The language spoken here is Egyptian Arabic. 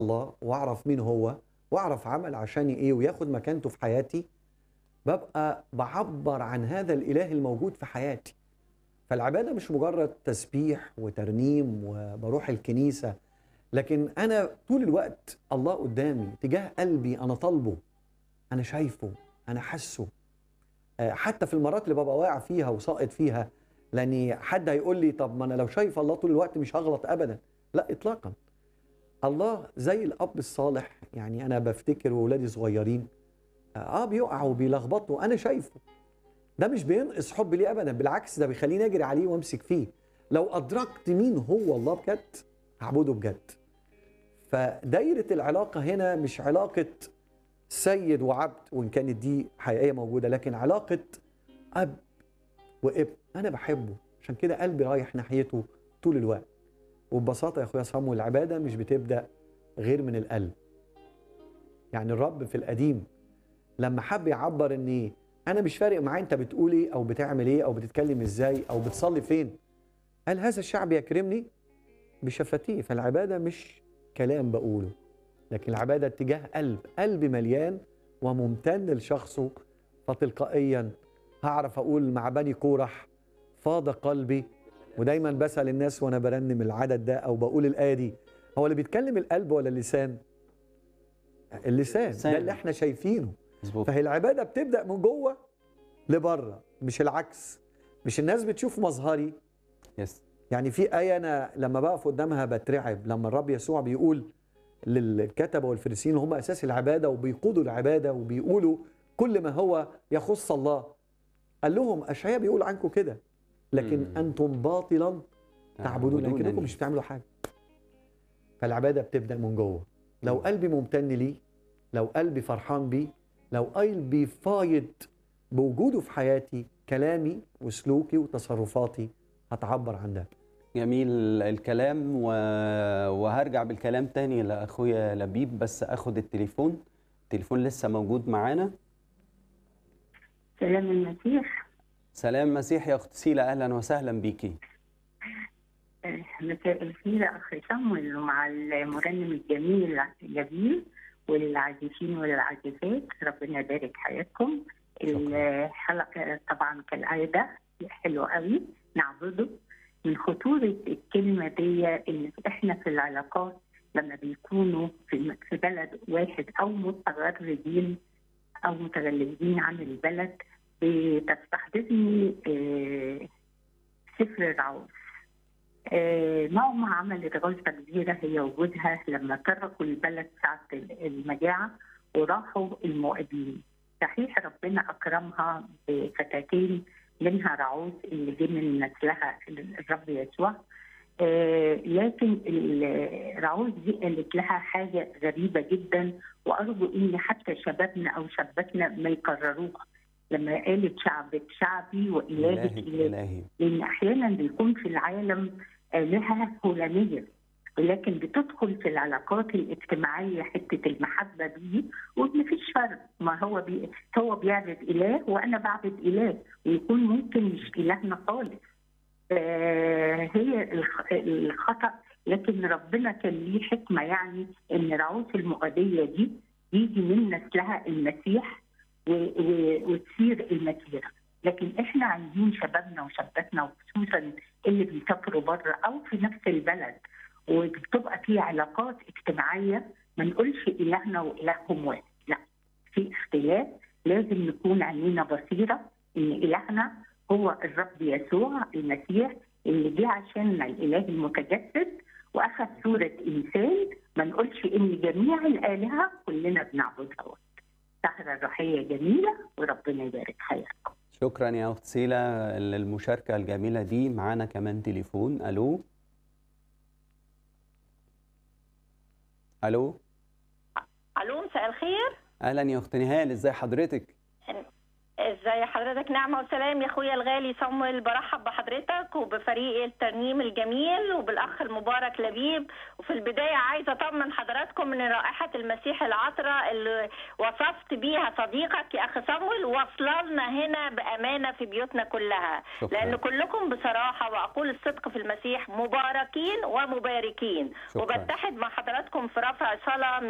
الله واعرف مين هو واعرف عمل عشاني ايه وياخد مكانته في حياتي ببقى بعبر عن هذا الاله الموجود في حياتي فالعباده مش مجرد تسبيح وترنيم وبروح الكنيسه لكن انا طول الوقت الله قدامي تجاه قلبي انا طالبه انا شايفه انا حاسه آه، حتى في المرات اللي ببقى واقع فيها وساقط فيها لاني حد هيقول لي طب ما انا لو شايف الله طول الوقت مش هغلط ابدا لا اطلاقا الله زي الاب الصالح يعني انا بفتكر واولادي صغيرين اه بيقعوا وبيلخبطوا انا شايفه ده مش بينقص حبي ليه ابدا بالعكس ده بيخليني اجري عليه وامسك فيه لو ادركت مين هو الله بجد هعبده بجد فدايره العلاقه هنا مش علاقه سيد وعبد وان كانت دي حقيقيه موجوده لكن علاقه اب وابن انا بحبه عشان كده قلبي رايح ناحيته طول الوقت وببساطه يا اخويا صامو العباده مش بتبدا غير من القلب يعني الرب في القديم لما حب يعبر ان انا مش فارق معايا انت بتقول ايه او بتعمل ايه او بتتكلم ازاي او بتصلي فين قال هذا الشعب يكرمني بشفتيه فالعباده مش كلام بقوله لكن العباده اتجاه قلب قلبي مليان وممتن لشخصه فتلقائيا هعرف اقول مع بني كورح فاض قلبي ودايما بسال الناس وانا برنم العدد ده او بقول الايه دي هو اللي بيتكلم القلب ولا اللسان اللسان ده اللسان. اللي احنا شايفينه مظبوط فهي العباده بتبدا من جوه لبره مش العكس مش الناس بتشوف مظهري يس يعني في آية أنا لما بقف قدامها بترعب لما الرب يسوع بيقول للكتبة والفريسيين هم أساس العبادة وبيقودوا العبادة وبيقولوا كل ما هو يخص الله قال لهم أشعياء بيقول عنكم كده لكن مم. أنتم باطلا تعبدون لكنكم تعبدونني. مش بتعملوا حاجة فالعبادة بتبدأ من جوه لو قلبي ممتن ليه لو قلبي فرحان بيه لو قلبي فايض بوجوده في حياتي كلامي وسلوكي وتصرفاتي هتعبر عن ده جميل الكلام و... وهرجع بالكلام تاني لاخويا لبيب بس اخد التليفون التليفون لسه موجود معانا سلام المسيح سلام مسيح يا اخت سيلا اهلا وسهلا بيكي آه، مساء الخير أخ صمويل ومع المرنم الجميل الجميل والعازفين والعازفات ربنا يبارك حياتكم الحلقة طبعا كالعادة حلوة قوي نعبده من خطورة الكلمة دي إن إحنا في العلاقات لما بيكونوا في في بلد واحد أو متغربين أو متغلبين عن البلد بتستحضرني آه، سفر العوز آه، ماما عملت غلطة كبيرة هي وجودها لما تركوا البلد ساعة المجاعة وراحوا المؤابين صحيح ربنا أكرمها بفتاتين منها رعوز اللي جه من نسلها الرب يسوع آه، لكن ال- رعوز دي قالت لها حاجة غريبة جدا وأرجو إن حتى شبابنا أو شاباتنا ما يكرروها لما قالت شعبك شعبي وإلهك الهي إلهي الهي لان احيانا بيكون في العالم الهه فلانيه ولكن بتدخل في العلاقات الاجتماعيه حته المحبه دي ومفيش فرق ما هو بي هو بيعبد اله وانا بعبد اله ويكون ممكن مش الهنا خالص آه هي الخ- الخطا لكن ربنا كان ليه حكمه يعني ان رعوز المؤابيه دي يجي من نسلها المسيح و- و- وتصير المسيره لكن احنا عايزين شبابنا وشاباتنا وخصوصا اللي بيسافروا بره او في نفس البلد وبتبقى في علاقات اجتماعيه ما نقولش الهنا والههم واحد لا في اختلاف لازم نكون عينينا بصيره ان الهنا هو الرب يسوع المسيح اللي جه عشاننا الاله المتجسد واخذ صوره انسان ما نقولش ان جميع الالهه كلنا بنعبدها سهره روحيه جميله وربنا يبارك حياتكم شكرا يا اخت سيلا للمشاركه الجميله دي معانا كمان تليفون الو الو الو مساء الخير اهلا يا اخت نهال ازي حضرتك ازي ازي حضرتك نعمة وسلام يا اخويا الغالي صمويل برحب بحضرتك وبفريق الترنيم الجميل وبالاخ المبارك لبيب وفي البداية عايزة اطمن حضراتكم ان رائحة المسيح العطرة اللي وصفت بيها صديقك يا اخ صمويل واصله لنا هنا بامانة في بيوتنا كلها شكراً. لان كلكم بصراحة واقول الصدق في المسيح مباركين ومباركين شكراً. وبتحد مع حضراتكم في رفع صلاة